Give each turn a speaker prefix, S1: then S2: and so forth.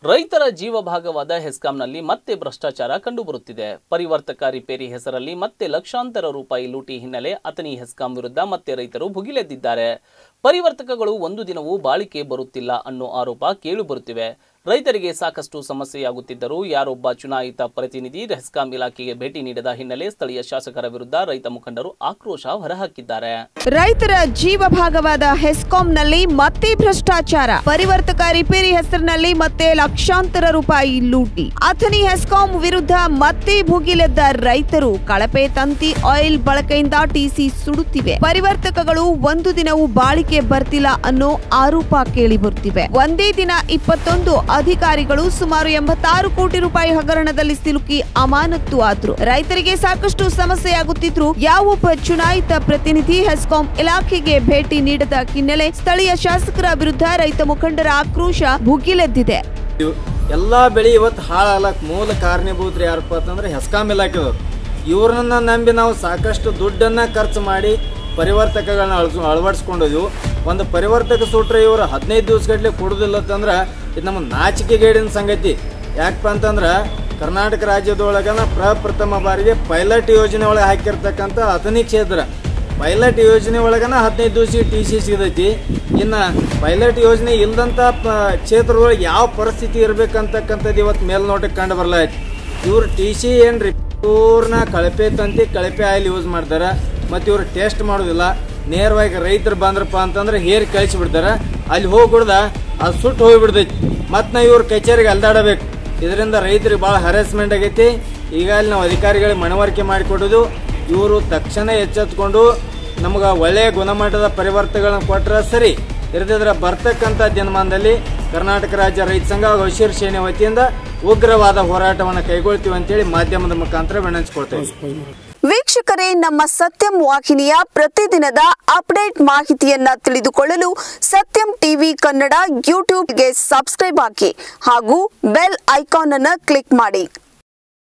S1: ರೈತರ ಜೀವಭಾಗವಾದ ಹೆಸ್ಕಾಂನಲ್ಲಿ ಮತ್ತೆ ಭ್ರಷ್ಟಾಚಾರ ಕಂಡುಬರುತ್ತಿದೆ ಪರಿವರ್ತಕ ರಿಪೇರಿ ಹೆಸರಲ್ಲಿ ಮತ್ತೆ ಲಕ್ಷಾಂತರ ರೂಪಾಯಿ ಲೂಟಿ ಹಿನ್ನೆಲೆ ಅತನಿ ಹೆಸ್ಕಾಂ ವಿರುದ್ಧ ಮತ್ತೆ ರೈತರು ಭುಗಿಲೆದ್ದಿದ್ದಾರೆ ಪರಿವರ್ತಕಗಳು ಒಂದು ದಿನವೂ ಬಾಳಿಕೆ ಬರುತ್ತಿಲ್ಲ ಅನ್ನೋ ಆರೋಪ ಕೇಳುಬರುತ್ತಿವೆ ರೈತರಿಗೆ ಸಾಕಷ್ಟು ಸಮಸ್ಯೆಯಾಗುತ್ತಿದ್ದರೂ ಯಾರೊಬ್ಬ ಚುನಾಯಿತ ಪ್ರತಿನಿಧಿ ಹೆಸ್ಕಾಂ ಇಲಾಖೆಗೆ ಭೇಟಿ ನೀಡದ ಹಿನ್ನೆಲೆ ಸ್ಥಳೀಯ ಶಾಸಕರ ವಿರುದ್ಧ ರೈತ ಮುಖಂಡರು ಆಕ್ರೋಶ ಹೊರಹಾಕಿದ್ದಾರೆ
S2: ರೈತರ ಜೀವಭಾಗವಾದ ಹೆಸ್ಕಾಂನಲ್ಲಿ ಮತ್ತೆ ಭ್ರಷ್ಟಾಚಾರ ಪರಿವರ್ತಕ ರಿಪೇರಿ ಹೆಸರಿನಲ್ಲಿ ಮತ್ತೆ ಲಕ್ಷಾಂತರ ರೂಪಾಯಿ ಲೂಟಿ ಅಥಣಿ ಹೆಸ್ಕಾಂ ವಿರುದ್ಧ ಮತ್ತೆ ಭುಗಿಲೆದ್ದ ರೈತರು ಕಳಪೆ ತಂತಿ ಆಯಿಲ್ ಬಳಕೆಯಿಂದ ಟಿಸಿ ಸುಡುತ್ತಿವೆ ಪರಿವರ್ತಕಗಳು ಒಂದು ದಿನವೂ ಬಾಳಿಕೆ ಬರ್ತಿಲ್ಲ ಅನ್ನೋ ಆರೋಪ ಕೇಳಿ ಬರುತ್ತಿವೆ ಒಂದೇ ದಿನ ಇಪ್ಪತ್ತೊಂದು ಅಧಿಕಾರಿಗಳು ಸುಮಾರು ಎಂಬತ್ತಾರು ಕೋಟಿ ರೂಪಾಯಿ ಹಗರಣದಲ್ಲಿ ಸಿಲುಕಿ ಅಮಾನತ್ತು ಆದ್ರು ರೈತರಿಗೆ ಸಾಕಷ್ಟು ಸಮಸ್ಯೆಯಾಗುತ್ತಿದ್ರು ಯಾವೊಬ್ಬ ಚುನಾಯಿತ ಪ್ರತಿನಿಧಿ ಹೆಸ್ಕಾಂ ಇಲಾಖೆಗೆ ಭೇಟಿ ನೀಡದ ಹಿನ್ನೆಲೆ ಸ್ಥಳೀಯ ಶಾಸಕರ ವಿರುದ್ಧ ರೈತ ಮುಖಂಡರ ಆಕ್ರೋಶ ಭುಗಿಲೆದ್ದಿದೆ
S3: ಇವ್- ಎಲ್ಲಾ ಬೆಳೆ ಇವತ್ತು ಹಾಳಾಗ್ಲಕ್ ಮೂಲ ಕಾರಣೀಭೂತರು ಯಾರಪ್ಪ ಅಂತಂದ್ರೆ ಹೆಸ್ಕಾಂ ಇಲಾಖೆದವ್ರು ಇವ್ರನ್ನ ನಂಬಿ ನಾವು ಸಾಕಷ್ಟು ದುಡ್ಡನ್ನ ಖರ್ಚು ಮಾಡಿ ಪರಿವರ್ತಕಗಳನ್ನ ಅಳಸ್ ಅಳವಡಿಸ್ಕೊಂಡಿದ್ವು ಒಂದು ಪರಿವರ್ತಕ ಸುಟ್ರೆ ಇವರು ಹದಿನೈದು ದಿವಸಗಟ್ಲೆ ಕೊಡೋದಿಲ್ಲ ಅಂತಂದ್ರೆ ಇದು ನಮ್ಮ ನಾಚಿಕೆಗೇಡಿನ ಸಂಗತಿ ಯಾಕಪ್ಪ ಅಂತಂದ್ರೆ ಕರ್ನಾಟಕ ರಾಜ್ಯದೊಳಗನ ಪ್ರಪ್ರಥಮ ಬಾರಿಗೆ ಪೈಲಟ್ ಯೋಜನೆ ಒಳಗೆ ಹಾಕಿರ್ತಕ್ಕಂಥ ಅಥನಿ ಕ್ಷೇತ್ರ ಪೈಲಟ್ ಯೋಜನೆ ಒಳಗನ ಹದಿನೈದು ದಿವಸ ಟಿ ಸಿ ಸಿಗತೈತಿ ಇನ್ನು ಪೈಲಟ್ ಯೋಜನೆ ಇಲ್ದಂಥ ಪ ಕ್ಷೇತ್ರದೊಳಗೆ ಯಾವ ಪರಿಸ್ಥಿತಿ ಇರ್ಬೇಕಂತಕ್ಕಂಥದ್ದು ಇವತ್ತು ಮೇಲ್ನೋಟಕ್ಕೆ ಕಂಡು ಬರ್ಲಾಯ್ತು ಇವ್ರು ಟಿ ಸಿ ಏನ್ರಿ ಪೂರ್ಣ ಕಳಪೆ ತಂತಿ ಕಳಪೆ ಆಯಿಲ್ ಯೂಸ್ ಮಾಡ್ತಾರೆ ಮತ್ತು ಇವ್ರು ಟೆಸ್ಟ್ ಮಾಡೋದಿಲ್ಲ ನೇರವಾಗಿ ರೈತರು ಬಂದ್ರಪ್ಪ ಅಂತಂದ್ರೆ ಹೇರಿ ಕಳಿಸಿ ಬಿಡ್ತಾರೆ ಅಲ್ಲಿ ಹೋಗ್ಬಿಡ್ದ ಅದು ಸುಟ್ಟು ಹೋಗ್ಬಿಡ್ತೈತಿ ಮತ್ತು ನಾವು ಇವ್ರ ಕಚೇರಿಗೆ ಅಲ್ದಾಡಬೇಕು ಇದರಿಂದ ರೈತರಿಗೆ ಭಾಳ ಹರಾಸ್ಮೆಂಟ್ ಆಗೈತಿ ಈಗ ಅಲ್ಲಿ ನಾವು ಅಧಿಕಾರಿಗಳಿಗೆ ಮನವರಿಕೆ ಮಾಡಿಕೊಡೋದು ಇವರು ತಕ್ಷಣ ಎಚ್ಚೆತ್ಕೊಂಡು ನಮ್ಗೆ ಒಳ್ಳೆಯ ಗುಣಮಟ್ಟದ ಪರಿವರ್ತನೆಗಳನ್ನ ಕೊಟ್ಟರೆ ಸರಿ ಇರದಿದ್ರೆ ಬರ್ತಕ್ಕಂಥ ದಿನಮಾನದಲ್ಲಿ ಕರ್ನಾಟಕ ರಾಜ್ಯ ರೈತ ಸಂಘ ಹಾಗೂ ಹಸಿರು ಸೇನೆ ವತಿಯಿಂದ ಉಗ್ರವಾದ ಹೋರಾಟವನ್ನು ಕೈಗೊಳ್ತೀವಿ ಅಂತೇಳಿ ಮಾಧ್ಯಮದ ಮುಖಾಂತರ ವಿನಂತಿಸ್ಕೊಳ್ತೇವೆ
S2: ವೀಕ್ಷಕರೇ ನಮ್ಮ ಸತ್ಯಂ ವಾಹಿನಿಯ ಪ್ರತಿದಿನದ ಅಪ್ಡೇಟ್ ಮಾಹಿತಿಯನ್ನ ತಿಳಿದುಕೊಳ್ಳಲು ಸತ್ಯಂ ಟಿವಿ ಕನ್ನಡ ಯೂಟ್ಯೂಬ್ಗೆ ಸಬ್ಸ್ಕ್ರೈಬ್ ಹಾಕಿ ಹಾಗೂ ಬೆಲ್ ಐಕಾನ್ ಅನ್ನು ಕ್ಲಿಕ್ ಮಾಡಿ